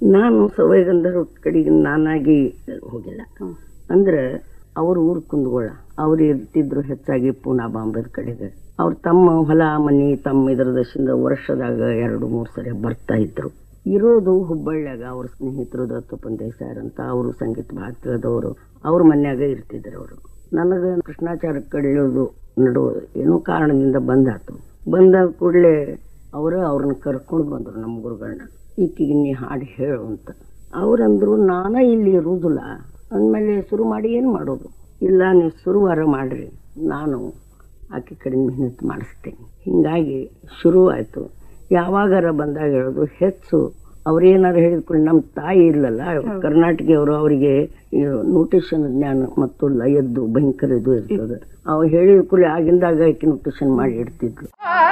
ನಾನು ಸವಯಗಂಧರ್ವ ಕಡೆಗೆ ನಾನಾಗಿ ಹೋಗಿಲ್ಲ ಅಂದ್ರೆ ಅವ್ರ ಊರು ಕುಂದಗೋಳ ಅವ್ರು ಇರ್ತಿದ್ರು ಹೆಚ್ಚಾಗಿ ಪೂನಾ ಬಾಂಬೆದ ಕಡೆಗೆ ಅವ್ರು ತಮ್ಮ ಹೊಲ ಮನಿ ತಮ್ಮ ಇದರ ದಶಿಂದ ವರ್ಷದಾಗ ಎರಡು ಮೂರು ಸರಿ ಬರ್ತಾ ಇದ್ರು ಇರೋದು ಹುಬ್ಬಳ್ಳಿಯಾಗ ಅವ್ರ ಸ್ನೇಹಿತರು ದತ್ತಪ್ಪನ್ ದೇಸಾಯರ್ ಅಂತ ಅವರು ಸಂಗೀತ ಭಾಳ ತಿಳಿದವರು ಅವ್ರ ಮನ್ಯಾಗ ಇರ್ತಿದ್ರು ಅವರು ನನಗೆ ಕೃಷ್ಣಾಚಾರ ಕಳೆಯೋದು ನಡುವ ಏನೋ ಕಾರಣದಿಂದ ಬಂದಾತು ಬಂದ ಕೂಡಲೇ ಅವರು ಅವ್ರನ್ನ ಕರ್ಕೊಂಡು ಬಂದರು ನಮ್ಮ ಗುರುಗಳನ್ನ ಈಕಿಗೆ ನೀ ಹಾಡು ಹೇಳು ಅಂತ ಅವ್ರಂದ್ರು ನಾನ ಇಲ್ಲಿ ಇರುವುದಿಲ್ಲ ಅಂದಮೇಲೆ ಶುರು ಮಾಡಿ ಏನು ಮಾಡೋದು ಇಲ್ಲ ನೀವು ಶುರುವಾರ ಮಾಡ್ರಿ ನಾನು ಆಕೆ ಕಡೆ ಮೆಹನತ್ ಮಾಡಿಸ್ತೇನೆ ಹಿಂಗಾಗಿ ಶುರು ಆಯಿತು ಯಾವಾಗಾರ ಬಂದಾಗ ಹೇಳೋದು ಹೆಚ್ಚು ಅವ್ರೇನಾರು ಹೇಳಿದ್ಕೊಂಡು ನಮ್ಮ ತಾಯಿ ಇಲ್ಲಲ್ಲ ಕರ್ನಾಟಕಿಯವರು ಅವರಿಗೆ ನ್ಯೂಟ್ರಿಷನ್ ಜ್ಞಾನ ಮತ್ತು ಲಯದ್ದು ಭಯಂಕರ ಇದು ಇರ್ತದೆ ಅವ್ ಹೇಳಿದ ಕೂಡಲೇ ಆಗಿಂದಾಗ ಆಕೆ ನ್ಯೂಟ್ರಿಷನ್ ಮಾಡಿ ಇಡ್ತಿದ್ಲು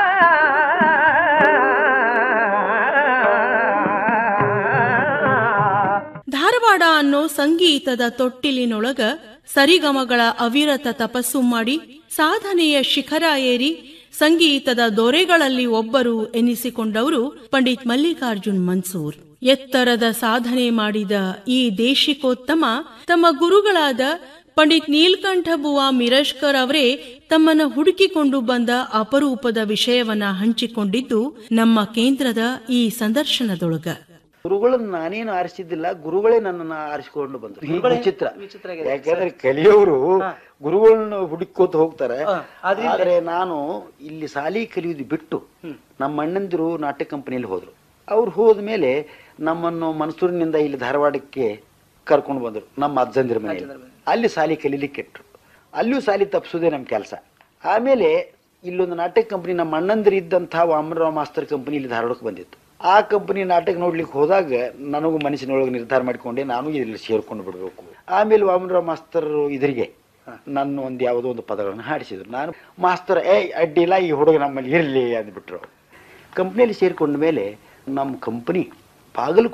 ಧಾರವಾಡ ಅನ್ನೋ ಸಂಗೀತದ ತೊಟ್ಟಿಲಿನೊಳಗ ಸರಿಗಮಗಳ ಅವಿರತ ತಪಸ್ಸು ಮಾಡಿ ಸಾಧನೆಯ ಶಿಖರ ಏರಿ ಸಂಗೀತದ ದೊರೆಗಳಲ್ಲಿ ಒಬ್ಬರು ಎನಿಸಿಕೊಂಡವರು ಪಂಡಿತ್ ಮಲ್ಲಿಕಾರ್ಜುನ್ ಮನ್ಸೂರ್ ಎತ್ತರದ ಸಾಧನೆ ಮಾಡಿದ ಈ ದೇಶಿಕೋತ್ತಮ ತಮ್ಮ ಗುರುಗಳಾದ ಪಂಡಿತ್ ನೀಲ್ಕಂಠ ಬುವಾ ಮಿರಜ್ಕರ್ ಅವರೇ ತಮ್ಮನ್ನ ಹುಡುಕಿಕೊಂಡು ಬಂದ ಅಪರೂಪದ ವಿಷಯವನ್ನ ಹಂಚಿಕೊಂಡಿದ್ದು ನಮ್ಮ ಕೇಂದ್ರದ ಈ ಸಂದರ್ಶನದೊಳಗ ಗುರುಗಳನ್ನ ನಾನೇನು ಆರಿಸಿದ್ದಿಲ್ಲ ಗುರುಗಳೇ ನನ್ನನ್ನ ಆರಿಸಿಕೊಂಡು ಬಂದ್ರು ಈ ವಿಚಿತ್ರ ಯಾಕಂದ್ರೆ ಕಲಿಯೋರು ಗುರುಗಳನ್ನ ಹುಡುಕೋತ ಹೋಗ್ತಾರೆ ಆದ್ರೆ ನಾನು ಇಲ್ಲಿ ಸಾಲಿ ಕಲಿಯುವುದು ಬಿಟ್ಟು ನಮ್ಮ ಅಣ್ಣಂದಿರು ನಾಟ್ಯ ಕಂಪನಿಯಲ್ಲಿ ಹೋದ್ರು ಅವ್ರು ಹೋದ್ಮೇಲೆ ನಮ್ಮನ್ನು ಮನ್ಸೂರಿನಿಂದ ಇಲ್ಲಿ ಧಾರವಾಡಕ್ಕೆ ಕರ್ಕೊಂಡು ಬಂದರು ನಮ್ಮ ಅಜ್ಜಂದಿರ ಮನೆಯಲ್ಲಿ ಅಲ್ಲಿ ಸಾಲಿ ಕಲೀಲಿಕ್ಕೆ ಇಟ್ರು ಅಲ್ಲಿಯೂ ಸಾಲಿ ತಪ್ಪಿಸೋದೇ ನಮ್ಮ ಕೆಲಸ ಆಮೇಲೆ ಇಲ್ಲೊಂದು ನಾಟಕ ಕಂಪನಿ ನಮ್ಮ ಅಣ್ಣಂದಿರು ಇದ್ದಂತಹ ವಾಮನರಾವ್ ಮಾಸ್ತರ್ ಕಂಪನಿ ಇಲ್ಲಿ ಧಾರವಾಡಕ್ಕೆ ಬಂದಿತ್ತು ಆ ಕಂಪನಿ ನಾಟಕ ನೋಡ್ಲಿಕ್ಕೆ ಹೋದಾಗ ನನಗೂ ಮನಸ್ಸಿನೊಳಗೆ ನಿರ್ಧಾರ ಮಾಡಿಕೊಂಡೆ ನಾನು ಇಲ್ಲಿ ಸೇರ್ಕೊಂಡು ಬಿಡಬೇಕು ಆಮೇಲೆ ವಾಮನರಾವ್ ಮಾಸ್ತರ್ ಇದರಿಗೆ ನನ್ನ ಒಂದು ಯಾವುದೋ ಒಂದು ಪದಗಳನ್ನು ಹಾಡಿಸಿದ್ರು ನಾನು ಮಾಸ್ತರ್ ಏ ಅಡ್ಡಿಲ್ಲ ಈ ಹುಡುಗ ನಮ್ಮಲ್ಲಿ ಇರಲಿ ಅಂದ್ಬಿಟ್ರು ಕಂಪ್ನಿಯಲ್ಲಿ ಸೇರ್ಕೊಂಡ ಮೇಲೆ ನಮ್ಮ ಕಂಪನಿ ಬಾಗಲಕೋಟೆ